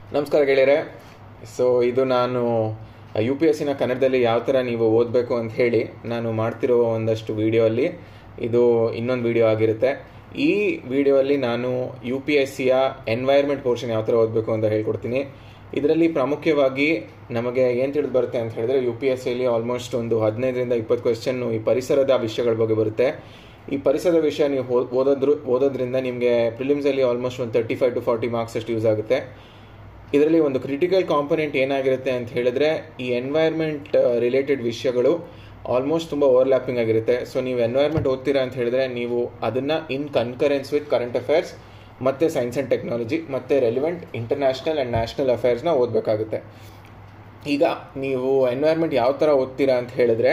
ನಮಸ್ಕಾರ ಗೆಳೆಯರೆ ಸೊ ಇದು ನಾನು ಯು ಪಿ ಎಸ್ ಸಿನ ಕನ್ನಡದಲ್ಲಿ ಯಾವ ಥರ ನೀವು ಓದಬೇಕು ಅಂತ ಹೇಳಿ ನಾನು ಮಾಡ್ತಿರೋ ಒಂದಷ್ಟು ವಿಡಿಯೋ ಅಲ್ಲಿ ಇದು ಇನ್ನೊಂದು ವಿಡಿಯೋ ಆಗಿರುತ್ತೆ ಈ ವಿಡಿಯೋ ಅಲ್ಲಿ ನಾನು ಯು ಪಿ ಎಸ್ ಸಿಯ ಎನ್ವೈರ್ಮೆಂಟ್ ಪೋರ್ಷನ್ ಯಾವ ಥರ ಓದಬೇಕು ಅಂತ ಹೇಳ್ಕೊಡ್ತೀನಿ ಇದರಲ್ಲಿ ಪ್ರಾಮುಖ್ಯವಾಗಿ ನಮಗೆ ಏನು ತಿಳಿದು ಬರುತ್ತೆ ಅಂತ ಹೇಳಿದ್ರೆ ಯು ಪಿ ಎಸ್ ಸಿಯಲ್ಲಿ ಆಲ್ಮೋಸ್ಟ್ ಒಂದು ಹದಿನೈದರಿಂದ ಇಪ್ಪತ್ತು ಕ್ವೆಶನ್ನು ಈ ಪರಿಸರದ ವಿಷಯಗಳ ಬಗ್ಗೆ ಬರುತ್ತೆ ಈ ಪರಿಸರದ ವಿಷಯ ನೀವು ಓ- ಓದೋದ್ರು ಓದೋದ್ರಿಂದ ನಿಮಗೆ ಪ್ರಿಲಿಮ್ಸಲ್ಲಿ ಆಲ್ಮೋಸ್ಟ್ ಒಂದು thirty five to forty marks ಅಷ್ಟು ಯೂಸ್ ಆಗುತ್ತೆ ಇದರಲ್ಲಿ ಒಂದು ಕ್ರಿಟಿಕಲ್ ಕಾಂಪೊನೆಂಟ್ ಏನಾಗಿರುತ್ತೆ ಅಂತ ಹೇಳಿದ್ರೆ ಈ ಎನ್ವೈರ್ಮೆಂಟ್ ರಿಲೇಟೆಡ್ ವಿಷಯಗಳು ಆಲ್ಮೋಸ್ಟ್ ತುಂಬ ಓವರ್ಲ್ಯಾಪಿಂಗ್ ಆಗಿರುತ್ತೆ ಸೊ ನೀವು ಎನ್ವೈರ್ಮೆಂಟ್ ಓದ್ತೀರಾ ಅಂತ ಹೇಳಿದ್ರೆ ನೀವು ಅದನ್ನು in concurrence with current affairs ಮತ್ತು ಸೈನ್ಸ್ ಆ್ಯಂಡ್ ಟೆಕ್ನಾಲಜಿ ಮತ್ತು ರೆಲಿವೆಂಟ್ ಇಂಟರ್ನ್ಯಾಷನಲ್ ಆ್ಯಂಡ್ ನ್ಯಾಷನಲ್ ಅಫೇರ್ಸ್ನ ಓದಬೇಕಾಗುತ್ತೆ ಈಗ ನೀವು ಎನ್ವೈರ್ಮೆಂಟ್ ಯಾವ ಥರ ಓದ್ತೀರಾ ಅಂತ ಹೇಳಿದ್ರೆ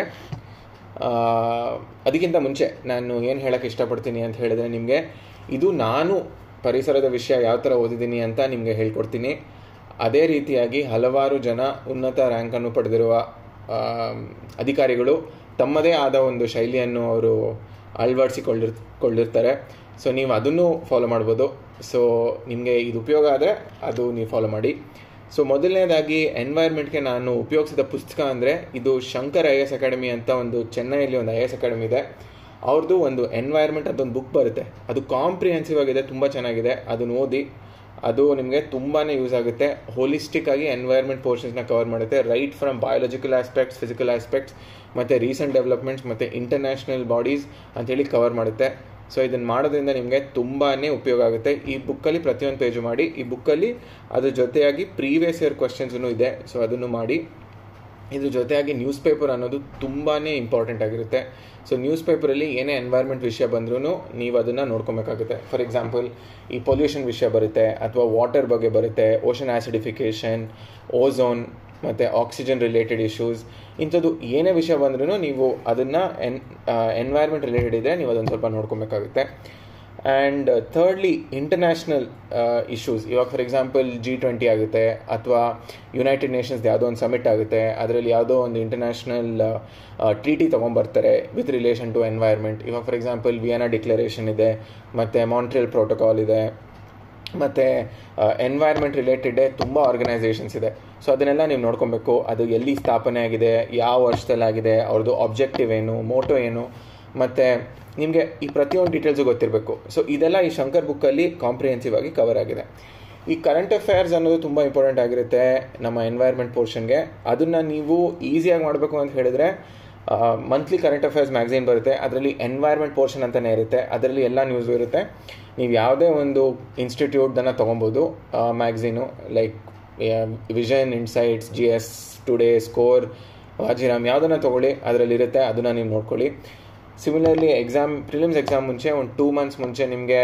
ಆ, ಅದಕ್ಕಿಂತ ಮುಂಚೆ ನಾನು ಏನು ಹೇಳಕ್ಕೆ ಇಷ್ಟಪಡ್ತೀನಿ ಅಂತ ಹೇಳಿದ್ರೆ ನಿಮಗೆ ಇದು ನಾನು ಪರಿಸರದ ವಿಷಯ ಯಾವ ಥರ ಓದಿದ್ದೀನಿ ಅಂತ ನಿಮಗೆ ಹೇಳ್ಕೊಡ್ತೀನಿ ಅದೇ ರೀತಿಯಾಗಿ ಹಲವಾರು ಜನ ಉನ್ನತ ರ್ಯಾಂಕನ್ನು ಪಡೆದಿರುವ ಆ, ಅಧಿಕಾರಿಗಳು ತಮ್ಮದೇ ಆದ ಒಂದು ಶೈಲಿಯನ್ನು ಅವರು ಅಳವಡಿಸಿಕೊಂಡಿರ್ ಕೊಂಡಿರ್ತಾರೆ ಸೊ ನೀವು ಅದನ್ನು ಫಾಲೋ ಮಾಡ್ಬೋದು ಸೊ ನಿಮಗೆ ಇದು ಉಪಯೋಗ ಆದರೆ ಅದು ನೀವು ಫಾಲೋ ಮಾಡಿ ಸೊ ಮೊದಲನೇದಾಗಿ ಎನ್ವೈರ್ಮೆಂಟ್ಗೆ ನಾನು ಉಪಯೋಗಿಸಿದ ಪುಸ್ತಕ ಅಂದರೆ ಇದು ಶಂಕರ್ ಐ ಎಸ್ ಅಕಾಡೆಮಿ ಅಂತ ಒಂದು ಚೆನ್ನೈಯಲ್ಲಿ ಒಂದು ಐ ಎಸ್ ಅಕಾಡೆಮಿ ಇದೆ ಅವ್ರದ್ದು ಒಂದು ಎನ್ವೈರ್ಮೆಂಟ್ ಅಂತ ಒಂದು ಬುಕ್ ಬರುತ್ತೆ ಅದು ಕಾಂಪ್ರಿಹೆನ್ಸಿವ್ ಆಗಿದೆ ತುಂಬ ಚೆನ್ನಾಗಿದೆ ಅದನ್ನು ಓದಿ ಅದು ನಿಮಗೆ ತುಂಬಾ ಯೂಸ್ ಆಗುತ್ತೆ ಹೋಲಿಸ್ಟಿಕ್ ಆಗಿ ಎನ್ವೈರ್ಮೆಂಟ್ ಪೋರ್ಷನ್ಸ್ನ ಕವರ್ ಮಾಡುತ್ತೆ right from biological aspects physical aspects ಮತ್ತು ರೀಸೆಂಟ್ ಡೆವಲಪ್ಮೆಂಟ್ಸ್ ಮತ್ತು ಇಂಟರ್ನ್ಯಾಷನಲ್ ಬಾಡೀಸ್ ಅಂತೇಳಿ ಕವರ್ ಮಾಡುತ್ತೆ ಸೊ ಇದನ್ನು ಮಾಡೋದ್ರಿಂದ ನಿಮಗೆ ತುಂಬಾ ಉಪಯೋಗ ಆಗುತ್ತೆ ಈ ಬುಕ್ಕಲ್ಲಿ ಪ್ರತಿಯೊಂದು ಪೇಜು ಮಾಡಿ ಈ ಬುಕ್ಕಲ್ಲಿ ಅದ್ರ ಜೊತೆಯಾಗಿ ಪ್ರೀವಿಯಸ್ ಇಯರ್ ಕ್ವಶನ್ಸೂ ಇದೆ ಸೊ ಅದನ್ನು ಮಾಡಿ ಇದ್ರ ಜೊತೆಯಾಗಿ ನ್ಯೂಸ್ ಪೇಪರ್ ಅನ್ನೋದು ತುಂಬಾ ಇಂಪಾರ್ಟೆಂಟ್ ಆಗಿರುತ್ತೆ ಸೊ ನ್ಯೂಸ್ ಪೇಪರಲ್ಲಿ ಏನೇ ಎನ್ವೈರ್ಮೆಂಟ್ ವಿಷಯ ಬಂದ್ರೂ ನೀವು ಅದನ್ನು ನೋಡ್ಕೊಬೇಕಾಗುತ್ತೆ ಫಾರ್ ಎಕ್ಸಾಂಪಲ್ ಈ ಪೊಲ್ಯೂಷನ್ ವಿಷಯ ಬರುತ್ತೆ ಅಥವಾ ವಾಟರ್ ಬಗ್ಗೆ ಬರುತ್ತೆ ಓಷನ್ ಆ್ಯಸಿಡಿಫಿಕೇಷನ್ ಓಝೋನ್ ಮತ್ತು ಆಕ್ಸಿಜನ್ ರಿಲೇಟೆಡ್ ಇಶ್ಯೂಸ್ ಇಂಥದ್ದು ಏನೇ ವಿಷಯ ಬಂದ್ರೂ ನೀವು ಅದನ್ನು ಎನ್ ಎನ್ವೈರ್ಮೆಂಟ್ ರಿಲೇಟೆಡ್ ಇದೆ ನೀವು ಅದನ್ನು ಸ್ವಲ್ಪ ನೋಡ್ಕೊಬೇಕಾಗುತ್ತೆ ಆ್ಯಂಡ್ ಥರ್ಡ್ಲಿ ಇಂಟರ್ನ್ಯಾಷನಲ್ ಇಶ್ಯೂಸ್ ಇವಾಗ ಫಾರ್ ಎಕ್ಸಾಂಪಲ್ ಜಿ ಟ್ವೆಂಟಿ ಆಗುತ್ತೆ ಅಥವಾ ಯುನೈಟೆಡ್ ನೇಷನ್ಸ್ ಯಾವುದೋ ಒಂದು ಸಮಿಟ್ ಆಗುತ್ತೆ ಅದರಲ್ಲಿ ಯಾವುದೋ ಒಂದು ಇಂಟರ್ನ್ಯಾಷನಲ್ ಟ್ರೀಟಿ ತೊಗೊಂಬರ್ತಾರೆ ವಿತ್ ರಿಲೇಷನ್ ಟು ಎನ್ವೈರ್ಮೆಂಟ್ ಇವಾಗ ಫಾರ್ ಎಕ್ಸಾಂಪಲ್ ವಿಯನಾ ಡಿಕ್ಲರೇಷನ್ ಇದೆ ಮತ್ತು ಮಾಂಟ್ರಿಯಲ್ ಪ್ರೋಟೋಕಾಲ್ ಇದೆ ಮತ್ತು ಎನ್ವೈರ್ಮೆಂಟ್ ರಿಲೇಟೆಡ್ ತುಂಬ ಆರ್ಗನೈಸೇಷನ್ಸ್ ಇದೆ ಸೊ ಅದನ್ನೆಲ್ಲ ನೀವು ನೋಡ್ಕೊಬೇಕು ಅದು ಎಲ್ಲಿ ಸ್ಥಾಪನೆ ಆಗಿದೆ ಯಾವ ವರ್ಷದಲ್ಲಿ ಆಗಿದೆ ಅವ್ರದ್ದು ಆಬ್ಜೆಕ್ಟಿವ್ ಏನು ಮೋಟೋ ಏನು ಮತ್ತು ನಿಮಗೆ ಈ ಪ್ರತಿಯೊಂದು ಡೀಟೇಲ್ಸು ಗೊತ್ತಿರಬೇಕು ಸೊ ಇದೆಲ್ಲ ಈ ಶಂಕರ್ ಬುಕ್ಕಲ್ಲಿ ಕಾಂಪ್ರಿಹೆನ್ಸಿವ್ ಆಗಿ ಕವರ್ ಆಗಿದೆ ಈ ಕರೆಂಟ್ ಅಫೇರ್ಸ್ ಅನ್ನೋದು ತುಂಬ ಇಂಪಾರ್ಟೆಂಟ್ ಆಗಿರುತ್ತೆ ನಮ್ಮ ಎನ್ವೈರ್ಮೆಂಟ್ ಪೋರ್ಷನ್ಗೆ ಅದನ್ನು ನೀವು ಈಸಿಯಾಗಿ ಮಾಡಬೇಕು ಅಂತ ಹೇಳಿದ್ರೆ ಮಂತ್ಲಿ ಕರೆಂಟ್ ಅಫೇರ್ಸ್ ಮ್ಯಾಗ್ಝಿನ್ ಬರುತ್ತೆ ಅದರಲ್ಲಿ ಎನ್ವೈರ್ಮೆಂಟ್ ಪೋರ್ಷನ್ ಅಂತಲೇ ಇರುತ್ತೆ ಅದರಲ್ಲಿ ಎಲ್ಲ ನ್ಯೂಸ್ ಇರುತ್ತೆ ನೀವು ಯಾವುದೇ ಒಂದು ಇನ್ಸ್ಟಿಟ್ಯೂಟ್ದನ್ನು ತೊಗೊಬೋದು magazine like Vision Insights G S today score Vajiram ಯಾವುದನ್ನು ತೊಗೊಳ್ಳಿ ಅದರಲ್ಲಿ ಇರುತ್ತೆ ಅದನ್ನು ನೀವು ನೋಡ್ಕೊಳ್ಳಿ ಸಿಮಿಲರ್ಲಿ ಎಕ್ಸಾಮ್ ಪ್ರಿಲಿಮ್ಸ್ ಎಕ್ಸಾಮ್ ಮುಂಚೆ ಒಂದು ಟೂ ಮಂತ್ಸ್ ಮುಂಚೆ ನಿಮಗೆ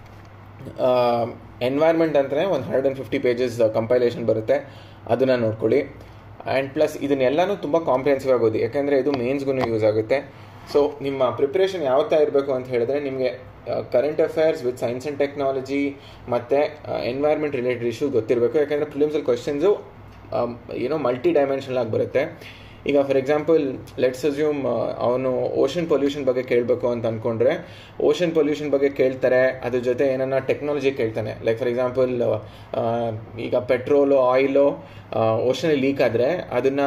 ಎನ್ವೈರ್ಮೆಂಟ್ ಅಂತಲೇ ಒಂದು hundred and fifty pages compilation ಬರುತ್ತೆ ಅದನ್ನು ನೋಡ್ಕೊಳ್ಳಿ ಆ್ಯಂಡ್ ಪ್ಲಸ್ ಇದನ್ನೆಲ್ಲನೂ ತುಂಬ ಕಾಂಪ್ರಿಹೆನ್ಸಿವ್ ಆಗಿ ಓದಿ ಯಾಕೆಂದರೆ ಇದು ಮೇನ್ಸ್ಗೂ ಯೂಸ್ ಆಗುತ್ತೆ ಸೊ ನಿಮ್ಮ ಪ್ರಿಪ್ರೇಷನ್ ಯಾವ ಥರ ಇರಬೇಕು ಅಂತ ಹೇಳಿದ್ರೆ ನಿಮಗೆ current affairs with science and technology ಮತ್ತು ಎನ್ವೈರ್ಮೆಂಟ್ ರಿಲೇಟೆಡ್ ಇಶ್ಯೂ ಗೊತ್ತಿರಬೇಕು ಯಾಕೆಂದರೆ ಪ್ರಿಲಿಮ್ಸಲ್ಲಿ ಕ್ವಶನ್ಸು ಏನೋ ಮಲ್ಟಿ ಡೈಮೆನ್ಷನಲ್ ಆಗಿ ಬರುತ್ತೆ ಈಗ ಫಾರ್ ಎಕ್ಸಾಂಪಲ್ ಲೆಟ್ಸ್ ಅಸ್ಯೂಮ್ ಅವನು ಓಷನ್ ಪೊಲ್ಯೂಷನ್ ಬಗ್ಗೆ ಕೇಳಬೇಕು ಅಂತ ಅಂದ್ಕೊಂಡ್ರೆ ಓಷನ್ ಪೊಲ್ಯೂಷನ್ ಬಗ್ಗೆ ಕೇಳ್ತಾರೆ ಅದ್ರ ಜೊತೆ ಏನನ್ನ ಟೆಕ್ನಾಲಜಿ ಕೇಳ್ತಾನೆ ಲೈಕ್ ಫಾರ್ ಎಕ್ಸಾಂಪಲ್ ಈಗ ಪೆಟ್ರೋಲು ಆಯಿಲು ಓಷನಲ್ಲಿ ಲೀಕ್ ಆದರೆ ಅದನ್ನು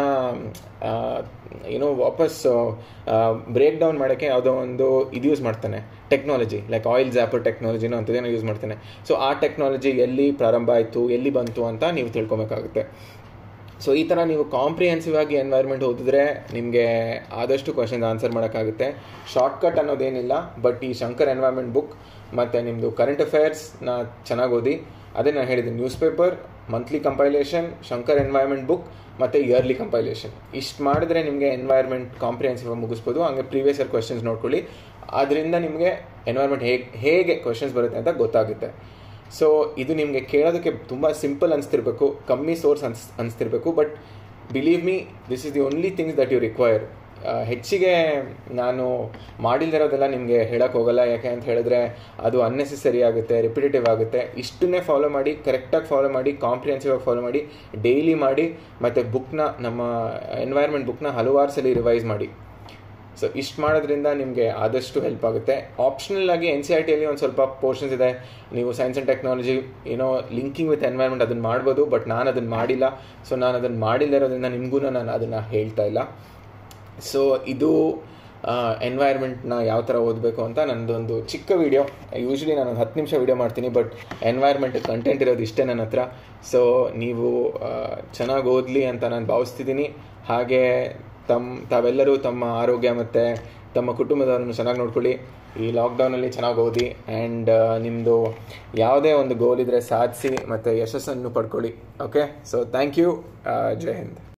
ಏನೋ ವಾಪಸ್ ಬ್ರೇಕ್ ಡೌನ್ ಮಾಡೋಕ್ಕೆ ಯಾವುದೋ ಒಂದು ಇದು ಯೂಸ್ ಮಾಡ್ತಾನೆ ಟೆಕ್ನಾಲಜಿ ಲೈಕ್ ಆಯಿಲ್ ಜ್ಯಾಪರ್ ಟೆಕ್ನಾಲಜಿನೋ ಅಂಥದ್ದೇನೋ ಯೂಸ್ ಮಾಡ್ತಾನೆ ಸೊ ಆ ಟೆಕ್ನಾಲಜಿ ಎಲ್ಲಿ ಪ್ರಾರಂಭ ಆಯಿತು ಎಲ್ಲಿ ಬಂತು ಅಂತ ನೀವು ತಿಳ್ಕೊಬೇಕಾಗುತ್ತೆ ಸೊ ಈ ಥರ ನೀವು ಕಾಂಪ್ರಿಹೆನ್ಸಿವ್ ಆಗಿ ಎನ್ವೈರ್ಮೆಂಟ್ ಓದಿದ್ರೆ ನಿಮಗೆ ಆದಷ್ಟು ಕ್ವಶನ್ಸ್ ಆನ್ಸರ್ ಮಾಡೋಕ್ಕಾಗುತ್ತೆ ಶಾರ್ಟ್ಕಟ್ ಅನ್ನೋದೇನಿಲ್ಲ ಬಟ್ ಈ ಶಂಕರ್ ಎನ್ವೈರ್ಮೆಂಟ್ ಬುಕ್ ಮತ್ತು ನಿಮ್ಮದು ಕರೆಂಟ್ ಅಫೇರ್ಸ್ನ ಚೆನ್ನಾಗಿ ಓದಿ ಅದೇ ನಾನು ಹೇಳಿದ್ದೀನಿ news paper monthly compilation Shankar environment book ಮತ್ತು ಇಯರ್ಲಿ ಕಂಪೈಲೇಷನ್ ಇಷ್ಟು ಮಾಡಿದ್ರೆ ನಿಮಗೆ ಎನ್ವೈರ್ಮೆಂಟ್ ಕಾಂಪ್ರಿಹೆನ್ಸಿವ್ ಆಗಿ ಮುಗಿಸ್ಬೋದು ಹಂಗೆ ಪ್ರೀವಿಯಸ್ ಇಯರ್ ಕ್ವಶನ್ಸ್ ನೋಡ್ಕೊಳ್ಳಿ ಅದರಿಂದ ನಿಮಗೆ ಎನ್ವೈರ್ಮೆಂಟ್ ಹೇಗೆ ಹೇಗೆ ಕ್ವಶನ್ಸ್ ಬರುತ್ತೆ ಅಂತ ಗೊತ್ತಾಗುತ್ತೆ ಸೊ ಇದು ನಿಮಗೆ ಕೇಳೋದಕ್ಕೆ ತುಂಬ ಸಿಂಪಲ್ ಅನಿಸ್ತಿರ್ಬೇಕು ಕಮ್ಮಿ ಸೋರ್ಸ್ ಅನ್ಸ್ ಅನಿಸ್ತಿರ್ಬೇಕು but believe me this is the only things that you require ಹೆಚ್ಚಿಗೆ ನಾನು ಮಾಡಿಲ್ದಿರೋದೆಲ್ಲ ನಿಮಗೆ ಹೇಳಕ್ಕೆ ಹೋಗಲ್ಲ ಯಾಕೆ ಅಂತ ಹೇಳಿದ್ರೆ ಅದು ಅನ್ನೆಸೆಸರಿ ಆಗುತ್ತೆ ರಿಪಿಟೇಟಿವ್ ಆಗುತ್ತೆ ಇಷ್ಟನ್ನೇ ಫಾಲೋ ಮಾಡಿ ಕರೆಕ್ಟಾಗಿ ಫಾಲೋ ಮಾಡಿ ಕಾಂಪ್ರಿಹೆನ್ಸಿವ್ ಆಗಿ ಫಾಲೋ ಮಾಡಿ ಡೈಲಿ ಮಾಡಿ ಮತ್ತು ಬುಕ್ನ ನಮ್ಮ ಎನ್ವೈರ್ಮೆಂಟ್ ಬುಕ್ನ ಹಲವಾರು ಸಲ ರಿವೈಸ್ ಮಾಡಿ ಸೊ ಇಷ್ಟು ಮಾಡೋದ್ರಿಂದ ನಿಮಗೆ ಆದಷ್ಟು ಹೆಲ್ಪ್ ಆಗುತ್ತೆ ಆಪ್ಷನಲ್ ಆಗಿ ಎನ್ ಸಿ ಆರ್ ಟಿಯಲ್ಲಿ ಒಂದು ಸ್ವಲ್ಪ ಪೋರ್ಷನ್ಸ್ ಇದೆ ನೀವು ಸೈನ್ಸ್ ಆ್ಯಂಡ್ ಟೆಕ್ನಾಲಜಿ ಏನೋ ಲಿಂಕಿಂಗ್ ವಿತ್ ಎನ್ವೈರ್ಮೆಂಟ್ ಅದನ್ನು ಮಾಡ್ಬೋದು ಬಟ್ ನಾನು ಅದನ್ನು ಮಾಡಿಲ್ಲ ಸೊ ನಾನು ಅದನ್ನು ಮಾಡಿಲ್ಲ ಇರೋದ್ರಿಂದ ನಿಮಗೂ ನಾನು ಅದನ್ನು ಹೇಳ್ತಾ ಇಲ್ಲ ಸೊ ಇದು ಎನ್ವೈರ್ಮೆಂಟ್ನ ಯಾವ ಥರ ಓದಬೇಕು ಅಂತ ನನ್ನದೊಂದು ಚಿಕ್ಕ ವೀಡಿಯೋ ಯೂಶ್ವಲಿ ನಾನು ಹತ್ತು ನಿಮಿಷ ವೀಡಿಯೋ ಮಾಡ್ತೀನಿ ಬಟ್ ಎನ್ವೈರ್ಮೆಂಟ್ ಕಂಟೆಂಟ್ ಇರೋದು ಇಷ್ಟೇ ನನ್ನ ಹತ್ರ ಸೊ ನೀವು ಚೆನ್ನಾಗಿ ಓದಲಿ ಅಂತ ನಾನು ಭಾವಿಸ್ತಿದ್ದೀನಿ ಹಾಗೆ ತಮ್ಮ ತಾವೆಲ್ಲರೂ ತಮ್ಮ ಆರೋಗ್ಯ ಮತ್ತು ತಮ್ಮ ಕುಟುಂಬದವರನ್ನು ಚೆನ್ನಾಗಿ ನೋಡ್ಕೊಳ್ಳಿ ಈ ಲಾಕ್ಡೌನಲ್ಲಿ ಚೆನ್ನಾಗಿ ಓದಿ ಆ್ಯಂಡ್ ನಿಮ್ಮದು ಯಾವುದೇ ಒಂದು ಗೋಲ್ ಇದ್ದರೆ ಸಾಧಿಸಿ ಮತ್ತು ಯಶಸ್ಸನ್ನು ಪಡ್ಕೊಳ್ಳಿ ಓಕೆ ಸೊ ಥ್ಯಾಂಕ್ ಯು ಜೈ ಹಿಂದ್